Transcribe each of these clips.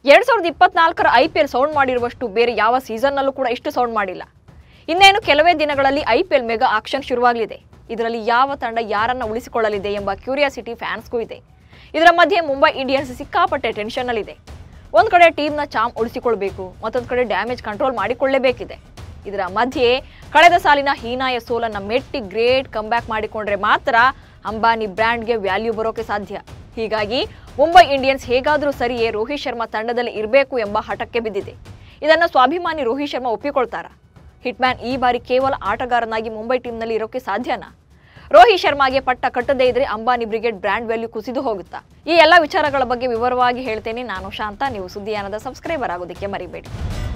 ಎರಡ್ ಸಾವಿರದ ಇಪ್ಪತ್ನಾಲ್ಕರ ಐ ಪಿ ಎಲ್ ಸೌಂಡ್ ಮಾಡಿರುವಷ್ಟು ಬೇರೆ ಯಾವ ಸೀಸನ್ನಲ್ಲೂ ಕೂಡ ಇಷ್ಟು ಸೌಂಡ್ ಮಾಡಿಲ್ಲ ಇನ್ನೇನು ಕೆಲವೇ ದಿನಗಳಲ್ಲಿ I P L mega auction ಶುರುವಾಗಲಿದೆ ಇದರಲ್ಲಿ ಯಾವ ತಂಡ ಯಾರನ್ನ ಉಳಿಸಿಕೊಳ್ಳಲಿದೆ ಎಂಬ ಕ್ಯೂರಿಯಾಸಿಟಿ ಫ್ಯಾನ್ಸ್ಗೂ ಇದೆ ಇದರ ಮಧ್ಯೆ ಮುಂಬೈ ಇಂಡಿಯನ್ಸ್ ಸಿಕ್ಕಾಪಟ್ಟೆ ಟೆನ್ಷನ್ನಲ್ಲಿದೆ ಒಂದ್ ಕಡೆ ಟೀಮ್ನ ಚಾಮ್ ಉಳಿಸಿಕೊಳ್ಬೇಕು ಮತ್ತೊಂದು ಕಡೆ ಡ್ಯಾಮೇಜ್ ಕಂಟ್ರೋಲ್ ಮಾಡಿಕೊಳ್ಳಲೇಬೇಕಿದೆ ಇದರ ಮಧ್ಯೆ ಕಳೆದ ಸಾಲಿನ ಹೀನಾಯ ಸೋಲನ್ನ ಮೆಟ್ಟಿ ಗ್ರೇಟ್ ಕಂಬ್ಯಾಕ್ ಮಾಡಿಕೊಂಡ್ರೆ ಮಾತ್ರ ಅಂಬಾನಿ ಬ್ರ್ಯಾಂಡ್ಗೆ ವ್ಯಾಲ್ಯೂ ಬರೋಕೆ ಸಾಧ್ಯ ಹೀಗಾಗಿ ಮುಂಬೈ ಇಂಡಿಯನ್ಸ್ ಹೇಗಾದರೂ ಸರಿಯೇ ರೋಹಿತ್ ಶರ್ಮಾ ತಂಡದಲ್ಲಿ ಇರಬೇಕು ಎಂಬ ಹಠಕ್ಕೆ ಬಿದ್ದಿದೆ ಇದನ್ನು ಸ್ವಾಭಿಮಾನಿ ರೋಹಿತ್ ಶರ್ಮಾ ಒಪ್ಪಿಕೊಳ್ತಾರಾ ಹಿಟ್ಮ್ಯಾನ್ ಈ ಬಾರಿ ಕೇವಲ ಆಟಗಾರನಾಗಿ ಮುಂಬೈ ಟೀಮ್ನಲ್ಲಿ ಇರೋಕೆ ಸಾಧ್ಯನಾ ರೋಹಿತ್ ಶರ್ಮಾಗೆ ಪಟ್ಟ ಕಟ್ಟದೇ ಇದ್ರೆ ಅಂಬಾನಿ ಬ್ರಿಗೇಡ್ ಬ್ರ್ಯಾಂಡ್ ವ್ಯಾಲ್ಯೂ ಕುಸಿದು ಹೋಗುತ್ತಾ ಈ ಎಲ್ಲ ವಿಚಾರಗಳ ಬಗ್ಗೆ ವಿವರವಾಗಿ ಹೇಳ್ತೇನೆ ನಾನು ಶಾಂತ ನೀವು ಸುದ್ದಿಯಾನದ ಸಬ್ಸ್ಕ್ರೈಬರ್ ಆಗೋದಕ್ಕೆ ಮರಿಬೇಡಿ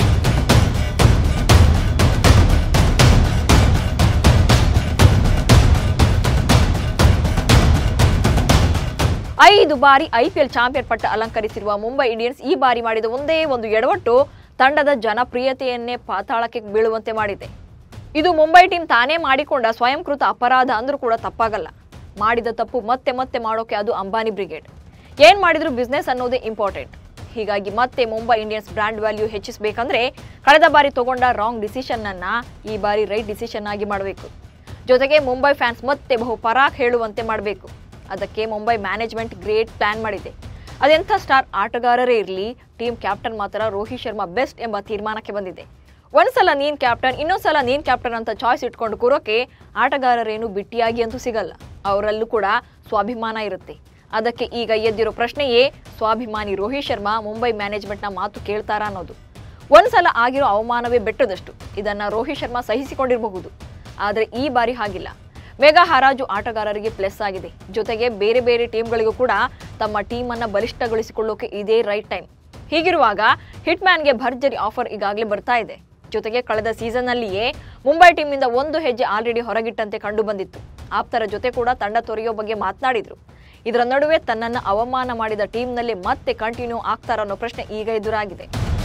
ಐದು ಬಾರಿ ಐಪಿಎಲ್ ಚಾಂಪಿಯನ್ ಪಟ್ಟ ಅಲಂಕರಿಸಿರುವ ಮುಂಬೈ ಇಂಡಿಯನ್ಸ್ ಈ ಬಾರಿ ಮಾಡಿದ ಒಂದೇ ಒಂದು ಎಡವಟ್ಟು ತಂಡದ ಜನಪ್ರಿಯತೆಯನ್ನೇ ಪಾತಾಳಕ್ಕೆ ಬೀಳುವಂತೆ ಮಾಡಿದೆ ಇದು ಮುಂಬೈ ಟೀಮ್ ತಾನೇ ಮಾಡಿಕೊಂಡ ಸ್ವಯಂಕೃತ ಅಪರಾಧ ಅಂದ್ರೂ ಕೂಡ ತಪ್ಪಾಗಲ್ಲ ಮಾಡಿದ ತಪ್ಪು ಮತ್ತೆ ಮತ್ತೆ ಮಾಡೋಕೆ ಅದು ಅಂಬಾನಿ ಬ್ರಿಗೇಡ್ ಏನ್ ಮಾಡಿದ್ರು ಬಿಸ್ನೆಸ್ ಅನ್ನೋದೇ ಇಂಪಾರ್ಟೆಂಟ್ ಹೀಗಾಗಿ ಮತ್ತೆ ಮುಂಬೈ ಇಂಡಿಯನ್ಸ್ ಬ್ರ್ಯಾಂಡ್ ವ್ಯಾಲ್ಯೂ ಹೆಚ್ಚಿಸಬೇಕಂದ್ರೆ ಕಳೆದ ಬಾರಿ ತಗೊಂಡ ರಾಂಗ್ ಡಿಸಿಷನ್ ಅನ್ನ ಈ ಬಾರಿ ರೈಟ್ ಡಿಸಿಷನ್ ಆಗಿ ಮಾಡಬೇಕು ಜೊತೆಗೆ ಮುಂಬೈ ಫ್ಯಾನ್ಸ್ ಮತ್ತೆ ಬಹು ಪರಾಕ್ ಹೇಳುವಂತೆ ಮಾಡಬೇಕು ಅದಕ್ಕೆ ಮುಂಬೈ ಮ್ಯಾನೇಜ್ಮೆಂಟ್ ಗ್ರೇಟ್ ಪ್ಲಾನ್ ಮಾಡಿದೆ ಅದೆಂಥ ಸ್ಟಾರ್ ಆಟಗಾರರೇ ಇರಲಿ ಟೀಮ್ ಕ್ಯಾಪ್ಟನ್ ಮಾತ್ರ ರೋಹಿತ್ ಶರ್ಮಾ ಬೆಸ್ಟ್ ಎಂಬ ತೀರ್ಮಾನಕ್ಕೆ ಬಂದಿದೆ ಒಂದ್ಸಲ ನೀನ್ ಕ್ಯಾಪ್ಟನ್ ಇನ್ನೊಂದ್ಸಲ ನೀನ್ ಕ್ಯಾಪ್ಟನ್ ಅಂತ ಚಾಯ್ಸ್ ಇಟ್ಕೊಂಡು ಕೂರೋಕೆ ಆಟಗಾರರೇನು ಬಿಟ್ಟಿಯಾಗಿ ಅಂತೂ ಸಿಗಲ್ಲ ಅವರಲ್ಲೂ ಕೂಡ ಸ್ವಾಭಿಮಾನ ಇರುತ್ತೆ ಅದಕ್ಕೆ ಈಗ ಎದ್ದಿರೋ ಪ್ರಶ್ನೆಯೇ ಸ್ವಾಭಿಮಾನಿ ರೋಹಿತ್ ಶರ್ಮಾ ಮುಂಬೈ ಮ್ಯಾನೇಜ್ಮೆಂಟ್ನ ಮಾತು ಕೇಳ್ತಾರಾ ಅನ್ನೋದು ಒಂದ್ಸಲ ಆಗಿರೋ ಅವಮಾನವೇ ಬೆಟ್ಟದಷ್ಟು ಇದನ್ನ ರೋಹಿತ್ ಶರ್ಮಾ ಸಹಿಸಿಕೊಂಡಿರಬಹುದು ಆದರೆ ಈ ಬಾರಿ ಹಾಗಿಲ್ಲ ಮೆಗಾ ಹರಾಜು ಆಟಗಾರರಿಗೆ ಪ್ಲಸ್ ಆಗಿದೆ ಜೊತೆಗೆ ಬೇರೆ ಬೇರೆ ಟೀಮ್ಗಳಿಗೂ ಕೂಡ ತಮ್ಮ ಟೀಮ್ ಅನ್ನ ಬಲಿಷ್ಠಗೊಳಿಸಿಕೊಳ್ಳೋಕೆ ಇದೇ ರೈಟ್ ಟೈಮ್ ಹೀಗಿರುವಾಗ ಹಿಟ್ ಮ್ಯಾನ್ಗೆ ಭರ್ಜರಿ ಆಫರ್ ಈಗಾಗಲೇ ಬರ್ತಾ ಇದೆ ಜೊತೆಗೆ ಕಳೆದ ಸೀಸನ್ನಲ್ಲಿಯೇ ಮುಂಬೈ ಟೀಮ್ನಿಂದ ಒಂದು ಹೆಜ್ಜೆ ಆಲ್ರೆಡಿ ಹೊರಗಿಟ್ಟಂತೆ ಕಂಡು ಬಂದಿತ್ತು ಆಪ್ತರ ಜೊತೆ ಕೂಡ ತಂಡ ತೊರೆಯೋ ಬಗ್ಗೆ ಮಾತನಾಡಿದ್ರು ಇದರ ನಡುವೆ ತನ್ನನ್ನು ಅವಮಾನ ಮಾಡಿದ ಟೀಮ್ನಲ್ಲಿ ಮತ್ತೆ ಕಂಟಿನ್ಯೂ ಆಗ್ತಾರನ್ನೋ ಪ್ರಶ್ನೆ ಈಗ ಎದುರಾಗಿದೆ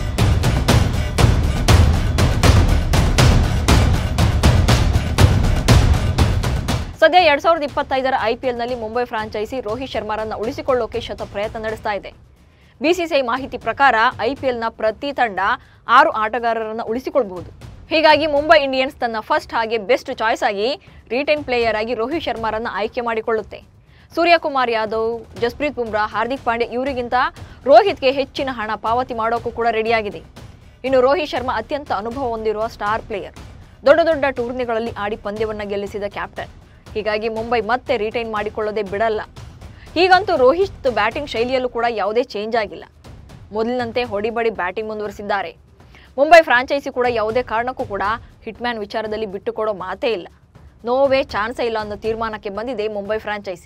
ಸದ್ಯ ಎರಡ್ ಸಾವಿರದ ಇಪ್ಪತ್ತೈದರ ಐಪಿಎಲ್ನಲ್ಲಿ ಮುಂಬೈ ಫ್ರಾಂಚೈಸಿ ರೋಹಿತ್ ಶರ್ಮಾರನ್ನ ಉಳಿಸಿಕೊಳ್ಳೋಕೆ ಶತ ಪ್ರಯತ್ನ ನಡೆಸ್ತಾ ಇದೆ ಬಿಸಿಸಿಐ ಮಾಹಿತಿ ಪ್ರಕಾರ ಐಪಿಎಲ್ನ ಪ್ರತಿ ತಂಡ ಆರು ಆಟಗಾರರನ್ನ ಉಳಿಸಿಕೊಳ್ಳಬಹುದು ಹೀಗಾಗಿ ಮುಂಬೈ ಇಂಡಿಯನ್ಸ್ ತನ್ನ ಫಸ್ಟ್ ಹಾಗೆ ಬೆಸ್ಟ್ ಚಾಯ್ಸ್ ಆಗಿ ರಿಟೈನ್ ಪ್ಲೇಯರ್ ಆಗಿ ರೋಹಿತ್ ಶರ್ಮಾರನ್ನ ಆಯ್ಕೆ ಮಾಡಿಕೊಳ್ಳುತ್ತೆ ಸೂರ್ಯಕುಮಾರ್ ಯಾದವ್ ಜಸ್ಪ್ರೀತ್ ಬುಮ್ರಾ ಹಾರ್ದಿಕ್ ಪಾಂಡ್ಯ ಇವರಿಗಿಂತ ರೋಹಿತ್ಗೆ ಹೆಚ್ಚಿನ ಹಣ ಪಾವತಿ ಮಾಡೋಕ್ಕೂ ಕೂಡ ರೆಡಿಯಾಗಿದೆ ಇನ್ನು ರೋಹಿತ್ ಶರ್ಮಾ ಅತ್ಯಂತ ಅನುಭವ ಹೊಂದಿರುವ ಸ್ಟಾರ್ ಪ್ಲೇಯರ್ ದೊಡ್ಡ ದೊಡ್ಡ ಟೂರ್ನಿಗಳಲ್ಲಿ ಆಡಿ ಪಂದ್ಯವನ್ನ ಗೆಲ್ಲಿಸಿದ ಕ್ಯಾಪ್ಟನ್ ಹೀಗಾಗಿ ಮುಂಬೈ ಮತ್ತೆ ರಿಟೈನ್ ಮಾಡಿಕೊಳ್ಳೋದೇ ಬಿಡಲ್ಲ ಹೀಗಂತೂ ರೋಹಿತ್ ಬ್ಯಾಟಿಂಗ್ ಶೈಲಿಯಲ್ಲೂ ಕೂಡ ಯಾವುದೇ ಚೇಂಜ್ ಆಗಿಲ್ಲ ಮೊದಲಿನಂತೆ ಹೊಡಿಬಡಿ ಬ್ಯಾಟಿಂಗ್ ಮುಂದುವರಿಸಿದ್ದಾರೆ ಮುಂಬೈ ಫ್ರಾಂಚೈಸಿ ಕೂಡ ಯಾವುದೇ ಕಾರಣಕ್ಕೂ ಕೂಡ ಹಿಟ್ಮ್ಯಾನ್ ವಿಚಾರದಲ್ಲಿ ಬಿಟ್ಟುಕೊಡೋ ಮಾತೇ ಇಲ್ಲ ನೋವೇ ಚಾನ್ಸೇ ಇಲ್ಲ ಅನ್ನೋ ತೀರ್ಮಾನಕ್ಕೆ ಬಂದಿದೆ Mumbai franchise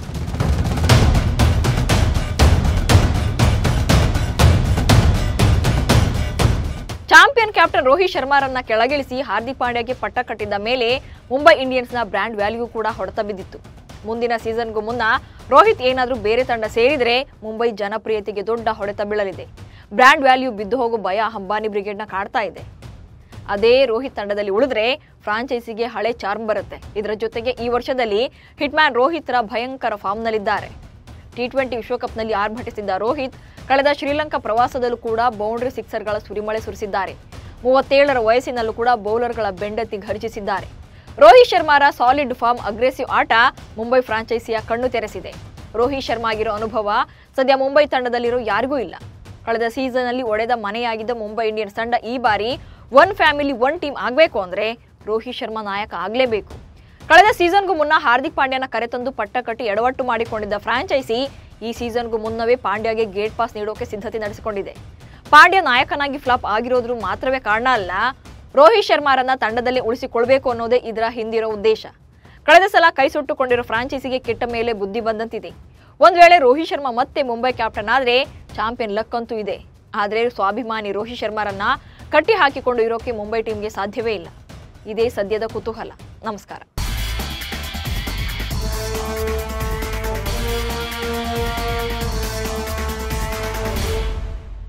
champion captain Rohit ಶರ್ಮಾರನ್ನ ಕೆಳಗಿಳಿಸಿ ಹಾರ್ದಿಕ್ ಪಾಂಡ್ಯಗೆ ಪಟ್ಟ ಕಟ್ಟಿದ್ದ ಮೇಲೆ ಮುಂಬೈ ಇಂಡಿಯನ್ಸ್ನ ಬ್ರ್ಯಾಂಡ್ ವ್ಯಾಲ್ಯೂ ಕೂಡ ಹೊಡೆತ ಬಿದ್ದಿತ್ತು ಮುಂದಿನ ಸೀಸನ್ಗೂ ಮುನ್ನ ರೋಹಿತ್ ಏನಾದರೂ ಬೇರೆ ತಂಡ ಸೇರಿದ್ರೆ ಮುಂಬೈ ಜನಪ್ರಿಯತೆಗೆ ದೊಡ್ಡ ಹೊಡೆತ ಬೀಳಲಿದೆ ಬ್ರ್ಯಾಂಡ್ ವ್ಯಾಲ್ಯೂ ಬಿದ್ದು ಹೋಗೋ ಭಯ ಅಂಬಾನಿ ಬ್ರಿಗೇಡ್ನ ಕಾಡ್ತಾ ಇದೆ ಅದೇ ರೋಹಿತ್ ತಂಡದಲ್ಲಿ ಉಳಿದ್ರೆ ಫ್ರಾಂಚೈಸಿಗೆ ಹಳೆ ಚಾರ್ಮ್ ಬರುತ್ತೆ ಇದರ ಜೊತೆಗೆ ಈ ವರ್ಷದಲ್ಲಿ ಹಿಟ್ಮ್ಯಾನ್ ರೋಹಿತ್ರ ಭಯಂಕರ ಫಾರ್ಮ್ನಲ್ಲಿದ್ದಾರೆ ಟಿ ಟ್ವೆಂಟಿ ವಿಶ್ವಕಪ್ನಲ್ಲಿ ಆರ್ಭಟಿಸಿದ್ದ ರೋಹಿತ್ ಕಳೆದ ಶ್ರೀಲಂಕಾ ಪ್ರವಾಸದಲ್ಲೂ ಕೂಡ ಬೌಂಡ್ರಿ ಸಿಕ್ಸರ್ಗಳ ಸುರಿಮಳೆ ಸುರಿಸಿದ್ದಾರೆ ಮೂವತ್ತೇಳರ ವಯಸ್ಸಿನಲ್ಲೂ ಕೂಡ ಬೌಲರ್ಗಳ ಬೆಂಡೆತ್ತಿ ಘರ್ಜಿಸಿದ್ದಾರೆ ರೋಹಿತ್ ಶರ್ಮಾರ ಸಾಲಿಡ್ ಫಾರ್ಮ್ ಅಗ್ರೆಸಿವ್ ಆಟ ಮುಂಬೈ ಫ್ರಾಂಚೈಸಿಯ ಕಣ್ಣು ತೆರೆಸಿದೆ ರೋಹಿತ್ ಶರ್ಮಾಗಿರೋ ಅನುಭವ ಸದ್ಯ ಮುಂಬೈ ತಂಡದಲ್ಲಿರೋ ಯಾರಿಗೂ ಇಲ್ಲ ಕಳೆದ ಸೀಸನ್ನಲ್ಲಿ ಒಡೆದ ಮನೆಯಾಗಿದ್ದ ಮುಂಬೈ ಇಂಡಿಯನ್ಸ್ ತಂಡ ಈ ಬಾರಿ ಒನ್ ಫ್ಯಾಮಿಲಿ ಒನ್ ಟೀಮ್ ಆಗಬೇಕು ಅಂದ್ರೆ ರೋಹಿತ್ ಶರ್ಮಾ ನಾಯಕ ಆಗಲೇಬೇಕು ಕಳೆದ ಸೀಸನ್ಗೂ ಮುನ್ನ ಹಾರ್ದಿಕ್ ಪಾಂಡ್ಯನ ಕರೆತಂದು ಪಟ್ಟ ಕಟ್ಟಿ ಎಡವಟ್ಟು ಮಾಡಿಕೊಂಡಿದ್ದ ಫ್ರಾಂಚೈಸಿ ಈ ಸೀಸನ್ಗೂ ಮುನ್ನವೇ ಪಾಂಡ್ಯಗೆ ಗೇಟ್ ಪಾಸ್ ನೀಡೋಕೆ ಸಿದ್ಧತೆ ನಡೆಸಿಕೊಂಡಿದೆ ಪಾಂಡ್ಯ ನಾಯಕನಾಗಿ ಫ್ಲಾಪ್ ಆಗಿರೋದ್ರು ಮಾತ್ರವೇ ಕಾರಣ ಅಲ್ಲ ರೋಹಿತ್ ಶರ್ಮಾರನ್ನ ತಂಡದಲ್ಲಿ ಉಳಿಸಿಕೊಳ್ಬೇಕು ಅನ್ನೋದೇ ಇದರ ಹಿಂದಿರೋ ಉದ್ದೇಶ ಕಳೆದ ಸಲ ಕೈ ಸುಟ್ಟುಕೊಂಡಿರೋ ಫ್ರಾಂಚೈಸಿಗೆ ಕೆಟ್ಟ ಮೇಲೆ ಬುದ್ಧಿ ಬಂದಂತಿದೆ ಒಂದ್ ವೇಳೆ ರೋಹಿತ್ ಶರ್ಮಾ ಮತ್ತೆ ಮುಂಬೈ ಕ್ಯಾಪ್ಟನ್ ಆದ್ರೆ ಚಾಂಪಿಯನ್ ಲಕ್ ಅಂತೂ ಇದೆ ಆದ್ರೆ ಸ್ವಾಭಿಮಾನಿ ರೋಹಿತ್ ಶರ್ಮಾರನ್ನ ಕಟ್ಟಿ ಹಾಕಿಕೊಂಡು ಇರೋಕೆ ಮುಂಬೈ ಟೀಮ್ಗೆ ಸಾಧ್ಯವೇ ಇಲ್ಲ ಇದೇ ಸದ್ಯದ ಕುತೂಹಲ ನಮಸ್ಕಾರ